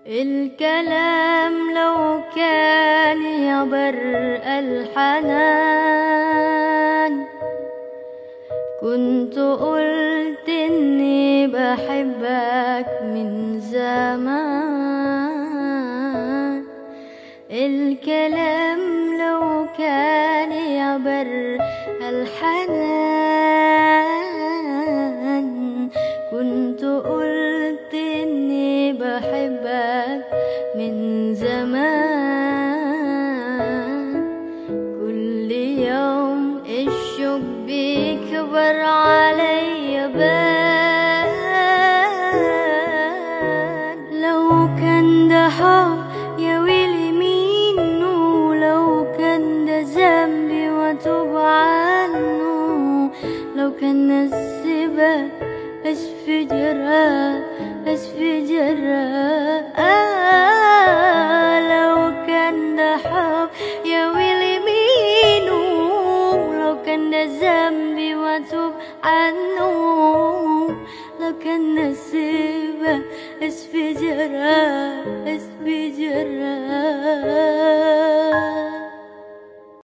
الكلام لو كان يبر الحنان كنت قلت اني بحبك من زمان الكلام لو كان يبر الحنان كنت قلت اني بحبك من زمان كل يوم الشوق بيكبر عليا بان لو كان ده حب يا ويلي منه لو كان ده ذنبي واتوب عنه لو كان السبب اسفجرها اسفجرها آه لو كان ده حب يا ويلي مينو لو كان ده ذنبي واتوب عنه لو كان نسيبه اسفجرها اسفجرها